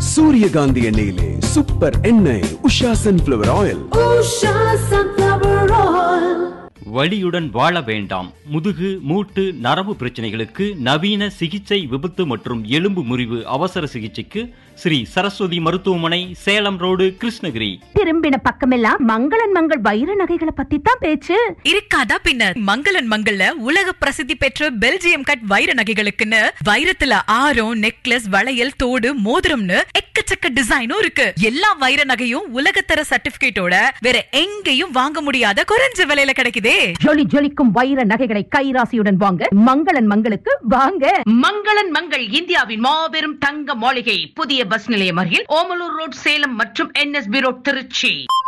சூரியகாந்தி எண்ணெயிலே சூப்பர் எண்ணெய் Usha sunflower oil Usha Sunflower Oil. வலியுடன் வாழ வேண்டாம் முதுகு மூட்டு நரம்பு பிரச்சனைகளுக்கு நவீன சிகிச்சை விபத்து மற்றும் எலும்பு முறிவு அவசர சிகிச்சைக்கு ஸ்ரீ சரஸ்வதி மருத்துவமனை சேலம் ரோடு கிருஷ்ணகிரி திரும்பின பக்கமெல்லாம் மங்களன் மங்கள் வைர நகைகளை பத்தி தான் பேச்சு இருக்காதா பின்ன மங்களன் மங்கள்ல உலக பிரசித்தி பெற்ற பெல்ஜியம் கட் வைர நகைகளுக்குன்னு வைரத்துல ஆரம் நெக்லஸ் வளையல் தோடு மோதிரம்னு எக்கச்சக்க டிசைனும் இருக்கு எல்லா வைர நகையும் உலகத்தர சர்டிபிகேட்டோட வேற எங்கேயும் வாங்க முடியாத குறைஞ்ச விலையில கிடைக்குதே ஜொலி ஜொலிக்கும் வைர நகைகளை கைராசியுடன் வாங்க மங்களன் மங்களுக்கு வாங்க மங்களன் மங்கள் இந்தியாவின் மாபெரும் தங்க மாளிகை புதிய பஸ் நிலையம் அருகில் ஓமலூர் ரோட் சேலம் மற்றும் என்எஸ்பி ரோட் திருச்சி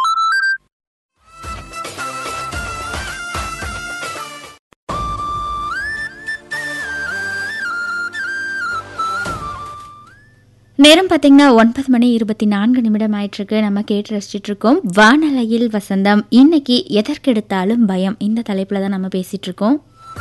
நேரம் பார்த்தீங்கன்னா ஒன்பது மணி இருபத்தி நான்கு நிமிடம் ஆயிட்டிருக்கு நம்ம கேட்டு ரசிச்சிட்டு இருக்கோம் வானலையில் வசந்தம் இன்னைக்கு எதற்கெடுத்தாலும் பயம் இந்த தலைப்பில் தான் நம்ம பேசிட்டு இருக்கோம்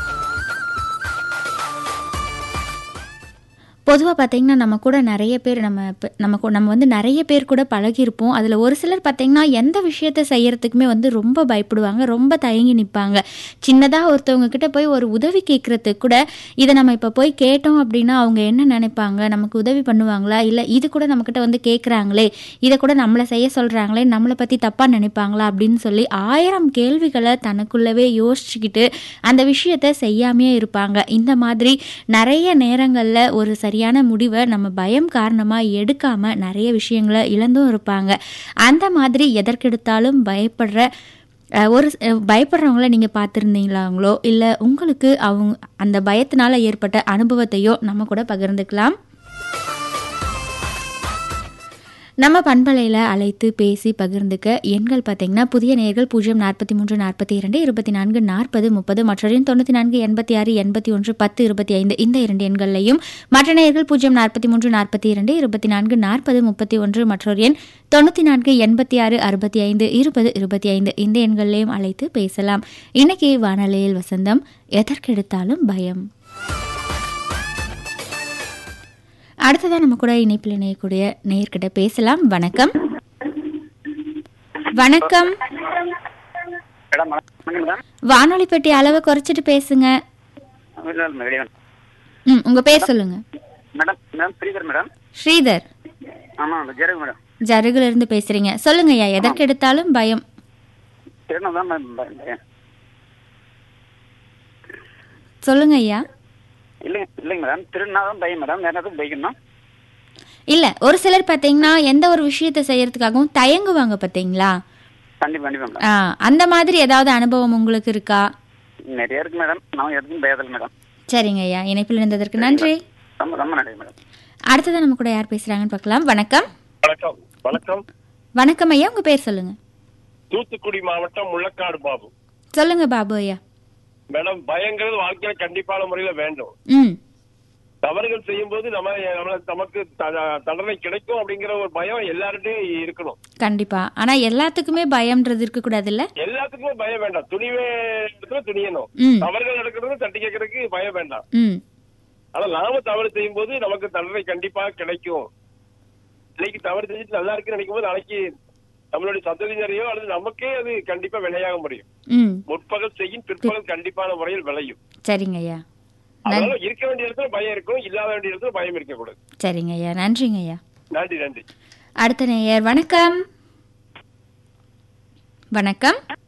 பொதுவாக பார்த்தீங்கன்னா நம்ம கூட நிறைய பேர் நம்ம இப்ப- நம்ம கூ- நம்ம வந்து நிறைய பேர் கூட பழகியிருப்போம் அதில் ஒரு சிலர் பார்த்தீங்கன்னா எந்த விஷயத்தை செய்யறதுக்குமே வந்து ரொம்ப பயப்படுவாங்க ரொம்ப தயங்கி நிற்பாங்க சின்னதாக ஒருத்தவங்க கிட்ட போய் ஒரு உதவி கேட்குறதுக்கு கூட இதை நம்ம இப்போ போய் கேட்டோம் அப்படின்னா அவங்க என்ன நினைப்பாங்க நமக்கு உதவி பண்ணுவாங்களா இல்லை இது கூட நம்மக்கிட்ட வந்து கேட்குறாங்களே இதை கூட நம்மளை செய்ய சொல்கிறாங்களே நம்மளை பற்றி தப்பாக நினைப்பாங்களா அப்படின்னு சொல்லி ஆயிரம் கேள்விகளை தனக்குள்ளவே யோசிச்சுக்கிட்டு அந்த விஷயத்தை செய்யாமையே இருப்பாங்க இந்த மாதிரி நிறைய நேரங்களில் ஒரு சரியான முடிவை நம்ம பயம் காரணமாக எடுக்காமல் நிறைய விஷயங்களை இழந்தும் இருப்பாங்க அந்த மாதிரி எதற்கெடுத்தாலும் பயப்படுற அஹ், ஒரு ஸ்- அஹ், பயப்படுறவங்கள நீங்கள் பார்த்துருந்தீங்களாங்களோ இல்லை உங்களுக்கு அவங்க அந்த பயத்தினால ஏற்பட்ட அனுபவத்தையோ நம்ம கூட பகிர்ந்துக்கலாம் நம்ம பண்பலையில் அழைத்து பேசி பகிர்ந்துக்க எண்கள் பார்த்தீங்கன்னா புதிய நேர்கள் பூஜ்ஜியம் நாற்பத்தி மூன்று நாற்பத்தி இரண்டு இருபத்தி நான்கு நாற்பது முப்பது மற்றொரு தொண்ணூற்றி நான்கு எண்பத்தி ஆறு எண்பத்தி ஒன்று பத்து இருபத்தி ஐந்து இந்த இரண்டு எண்களையும் மற்ற நேர்கள் பூஜ்ஜியம் நாற்பத்தி மூன்று நாற்பத்தி இரண்டு இருபத்தி நான்கு நாற்பது முப்பத்தி ஒன்று மற்றொரு எண் தொண்ணூற்றி நான்கு எண்பத்தி ஆறு அறுபத்தி ஐந்து இருபது இருபத்தி ஐந்து இந்த எண்களையும் அழைத்து பேசலாம் இன்னைக்கு வானொலியில் வசந்தம் எதற்கெடுத்தாலும் பயம் அடுத்ததான் நம்ம கூட இணைப்பில் இணையக்கூடிய நேயர்கிட்ட பேசலாம் வணக்கம் வணக்கம் மேடம் வணக்கம் மேடம் வானொலி பெட்டி அளவை குறைச்சிட்டு பேசுங்க இல்லை, வெளியே வந்து. ம் உங்க பேர் சொல்லுங்க madam madam Sridhar madam Sridhar ஆமாம் ஜெரகு மேடம் ஜருகுல இருந்து பேசுறீங்க சொல்லுங்க ஐயா எதற்கு எடுத்தாலும் பயம் திருநா தான் மேம் பயம். சொல்லுங்க ஐயா இல்லைங்க இல்லைங்க மேடம் திருநா தான் பயம் மேடம் வேற எதுவும் பைக்கணும் இல்ல ஒரு சிலர் பாத்தீங்கன்னா எந்த ஒரு விஷயத்தை செய்யறதுக்காகவும் தயங்குவாங்க பாத்தீங்களா கண்டிப்பா கண்டிப்பா மேடம் ஆ, அந்த மாதிரி ஏதாவது அனுபவம் உங்களுக்கு இருக்கா நிறைய இருக்கு மேடம் நான் எதுவும் பயதில்லை மேடம் சரிங்க ஐயா இணைப்பில் இருந்ததற்கு நன்றி ரொம்ப ரொம்ப நன்றி மேடம் அடுத்ததான் நம்ம கூட யார் பேசுறாங்கன்னு பார்க்கலாம் வணக்கம் வணக்கம் வணக்கம் வணக்கம் ஐயா உங்க பேர் சொல்லுங்க தூத்துக்குடி மாவட்டம் முள்ளக்காடு பாபு சொல்லுங்க பாபு ஐயா மேடம் பயங்கிறது வாழ்க்கையில கண்டிப்பான முறையில வேண்டும் ம் தவறுகள் செய்யும் போது நம்ம நம்மள நமக்கு த- தண்டனை கிடைக்கும் அப்படிங்கிற ஒரு பயம் எல்லார்ட்டையும் இருக்கணும் கண்டிப்பா ஆனா எல்லாத்துக்குமே பயம்ன்றது இருக்க கூடாதுல்ல எல்லாத்துக்குமே பயம் வேண்டாம் துணிவே இடத்துல துணியணும் ம் தவறுகள் நடக்கிறது தட்டி கேட்கறதுக்கு பயம் வேண்டாம் ம் ஆனா நாம தவறு செய்யும் போது நமக்கு தண்டனை கண்டிப்பா கிடைக்கும் இன்னைக்கு தவறு செஞ்சுட்டு நல்லா இருக்குன்னு நினைக்கும் போது நாளைக்கு நம்மளுடைய சந்ததியினரையோ அல்லது நமக்கே அது கண்டிப்பா விளையாக முடியும் ம் முற்பகல் செய்யும் பிற்பகல் கண்டிப்பான முறையில் விளையும் சரிங்க ஐயா அதனால இருக்க வேண்டிய இடத்துல பயம் இருக்கும் இல்லாத வேண்டிய இடத்துல பயம் இருக்கக்கூடாது சரிங்க ஐயா நன்றிங்க ஐயா நன்றி நன்றி அடுத்த நேயர் வணக்கம் வணக்கம்